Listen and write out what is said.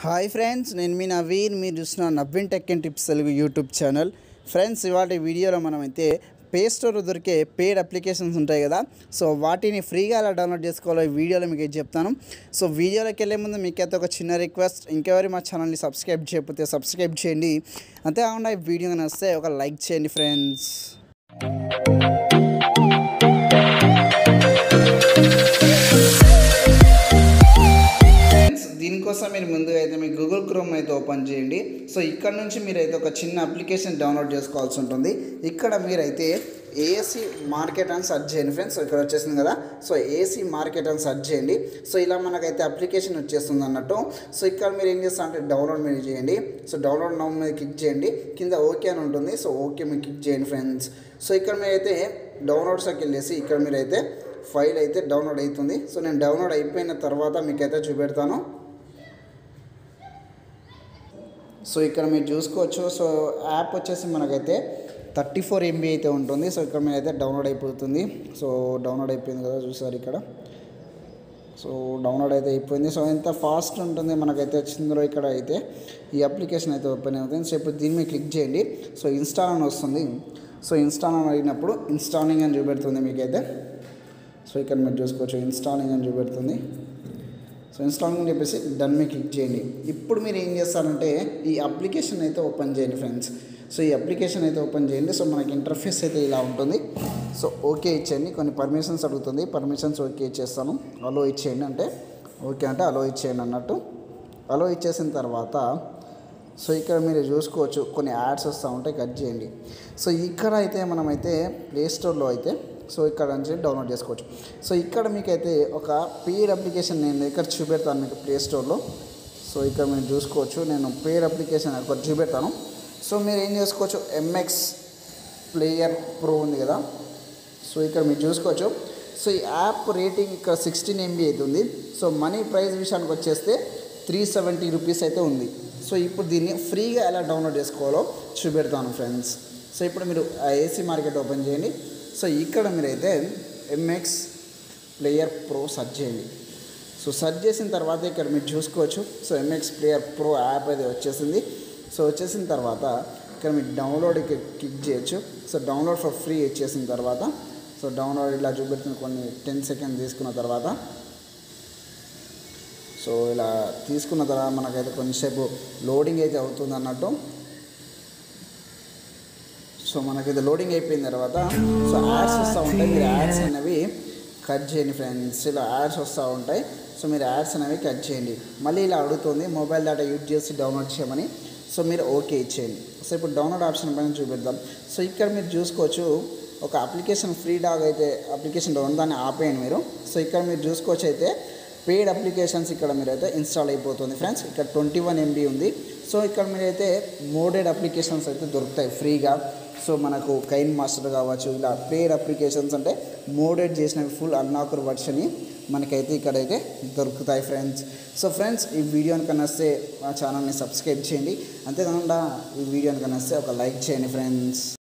hi friends నేను మీ నవీన్ మీరు చూసిన Naveen tech and tips Telugu YouTube channel friends ఇవాళ వీడియోలో మనం అయితే పే స్టోర్ దొరికే పెయిడ్ అప్లికేషన్స్ ఉంటాయి కదా సో వాటిని ఫ్రీగా ఎలా డౌన్లోడ్ చేసుకోవాలో ఈ వీడియోలో మీకు అయితే చెప్తాను సో వీడియోలోకి వెళ్ళే ముందు మీకైతే ఒక చిన్న రిక్వెస్ట్ ఇంకెవరి మా ఛానల్ని సబ్స్క్రైబ్ చేయకపోతే సబ్స్క్రైబ్ చేయండి అంతేకాకుండా ఈ వీడియో నచ్చితే ఒక లైక్ చేయండి ఫ్రెండ్స్ ఫ్రెండ్స్ దీనికోసం మీరు ముందుగా అయితే మీ గూగుల్ క్రోమ్ అయితే ఓపెన్ చేయండి సో ఇక్కడ నుంచి మీరైతే ఒక చిన్న అప్లికేషన్ డౌన్లోడ్ చేసుకోవాల్సి ఉంటుంది ఇక్కడ మీరైతే ఏసీ మార్కెట్ అని సెర్చ్ చేయండి ఫ్రెండ్స్ సో ఇక్కడ వచ్చేసింది కదా సో ఏసీ మార్కెట్ అని సెర్చ్ చేయండి సో ఇలా మనకైతే అప్లికేషన్ వచ్చేస్తుంది అన్నట్టు సో ఇక్కడ మీరు ఏం చేస్తారు అంటే డౌన్లోడ్ మీద చేయండి సో డౌన్లోడ్ నౌ మీద క్లిక్ చేయండి కింద ఓకే అని ఉంటుంది సో ఓకే మీరు క్లిక్ చేయండి ఫ్రెండ్స్ సో ఇక్కడ మీరైతే డౌన్లోడ్స్కి వెళ్ళేసి ఇక్కడ మీరైతే ఫైల్ అయితే డౌన్లోడ్ అవుతుంది సో నేను డౌన్లోడ్ అయిపోయిన తర్వాత మీకైతే చూపెడతాను సో ఇక్కడ మీరు చూసుకోవచ్చు సో యాప్ వచ్చేసి మనకైతే థర్టీ ఫోర్ ఎంబీ అయితే ఉంటుంది సో ఇక్కడ మీరైతే డౌన్లోడ్ అయిపోతుంది సో డౌన్లోడ్ అయిపోయింది కదా చూసారు ఇక్కడ సో డౌన్లోడ్ అయితే అయిపోయింది సో ఎంత ఫాస్ట్ ఉంటుంది మనకైతే వచ్చిందో ఇక్కడ అయితే ఈ అప్లికేషన్ అయితే ఓపెన్ అవుతుంది సో ఇప్పుడు దీని మీద క్లిక్ చేయండి సో ఇన్స్టాల్ అని వస్తుంది సో ఇన్స్టాల్ అని అడిగినప్పుడు ఇన్స్టాలింగ్ అని చూపెడుతుంది మీకైతే సో ఇక్కడ మీరు చూసుకోవచ్చు ఇన్స్టాలింగ్ అని చూపెడుతుంది సో ఇన్స్టాలింగ్ అని చెప్పేసి డన్ మీద క్లిక్ చేయండి ఇప్పుడు మీరు ఏం చేస్తారంటే ఈ అప్లికేషన్ అయితే ఓపెన్ చేయండి ఫ్రెండ్స్ సో ఈ అప్లికేషన్ అయితే ఓపెన్ చేయండి సో మనకి ఇంటర్ఫేస్ అయితే ఇలా ఉంటుంది సో ఓకే ఇచ్చేయండి కొన్ని పర్మిషన్స్ అడుగుతుంది పర్మిషన్స్ ఓకే ఇచ్చేస్తాను అలో ఇచ్చేయండి అంటే ఓకే అంటే అలో ఇచ్చేయండి అన్నట్టు అలో ఇచ్చేసిన తర్వాత సో ఇక్కడ మీరు చూసుకోవచ్చు కొన్ని యాడ్స్ వస్తూ ఉంటాయి కట్ చేయండి సో ఇక్కడ అయితే మనమైతే ప్లే స్టోర్లో అయితే సో ఇక్కడ నుంచి డౌన్లోడ్ చేసుకోవచ్చు సో ఇక్కడ మీకైతే ఒక పెయిడ్ అప్లికేషన్ నేను ఇక్కడ చూపెడతాను మీకు ప్లే స్టోర్లో సో ఇక్కడ మీరు చూసుకోవచ్చు నేను పెయిడ్ అప్లికేషన్ ఒకటి చూపెడతాను సో మీరు ఏం చేసుకోవచ్చు ఎంఎక్స్ ప్లేయర్ ప్రో ఉంది కదా సో ఇక్కడ మీరు చూసుకోవచ్చు సో ఈ యాప్ రేటింగ్ ఇక్కడ సిక్స్టీన్ ఎంబీ అవుతుంది సో మనీ ప్రైస్ విషయానికి వచ్చేస్తే త్రీ సెవెంటీ రూపీస్ అయితే ఉంది సో ఇప్పుడు దీన్ని ఫ్రీగా ఎలా డౌన్లోడ్ చేసుకోవాలో చూపెడతాను ఫ్రెండ్స్ సో ఇప్పుడు మీరు ఆ ఏసీ మార్కెట్ ఓపెన్ చేయండి సో ఇక్కడ మీరైతే ఎంఎక్స్ ప్లేయర్ ప్రో సెర్చ్ చేయండి సో సెర్చ్ చేసిన తర్వాత ఇక్కడ మీరు చూసుకోవచ్చు so MX player pro app అయితే వచ్చేసింది సో వచ్చేసిన తర్వాత ఇక్కడ మీరు డౌన్లోడ్ క్లిక్ చేయొచ్చు సో డౌన్లోడ్ ఫర్ ఫ్రీ ఇచ్చేసిన తర్వాత సో డౌన్లోడ్ ఇలా చూపెడుతున్న కొన్ని టెన్ సెకండ్ తీసుకున్న తర్వాత సో ఇలా తీసుకున్న తర్వాత మనకైతే కొంచెంసేపు లోడింగ్ అయితే అవుతుంది అన్నట్టు సో మనకైతే లోడింగ్ అయిపోయిన తర్వాత సో యాడ్స్ వస్తూ ఉంటాయి మీరు యాడ్స్ అనేవి కట్ చేయండి ఫ్రెండ్స్ ఇలా యాడ్స్ వస్తూ ఉంటాయి సో మీరు యాడ్స్ అనేవి కట్ చేయండి మళ్ళీ ఇలా అడుగుతుంది మొబైల్ డేటా యూజ్ చేసి డౌన్లోడ్ చేయమని సో మీరు ఓకే ఇచ్చేయండి సో ఇప్పుడు డౌన్లోడ్ ఆప్షన్ పైన చూపిద్దాం సో ఇక్కడ మీరు చూసుకోవచ్చు ఒక అప్లికేషన్ ఫ్రీ డాగ్ అయితే అప్లికేషన్ డౌన్ దాన్ని ఆపేయండి మీరు సో ఇక్కడ మీరు చూసుకోవచ్చు అయితే పెయిడ్ అప్లికేషన్స్ ఇక్కడ మీరైతే ఇన్స్టాల్ అయిపోతుంది ఫ్రెండ్స్ ఇక్కడ ట్వంటీ వన్ ఎంబీ ఉంది సో ఇక్కడ మీరైతే మోడెడ్ అప్లికేషన్స్ అయితే దొరుకుతాయి ఫ్రీగా సో మనకు కైన్ మాస్టర్ కావచ్చు ఇలా పెయిడ్ అప్లికేషన్స్ అంటే మోడెడ్ చేసిన ఫుల్ అన్లాకర్ వర్షన్ని మనకైతే ఇక్కడైతే దొరుకుతాయి ఫ్రెండ్స్ సో ఫ్రెండ్స్ ఈ వీడియోని కనొస్తే మా ఛానల్ని సబ్స్క్రైబ్ చేయండి అంతేకాకుండా ఈ వీడియోని కనొస్తే ఒక లైక్ చేయండి ఫ్రెండ్స్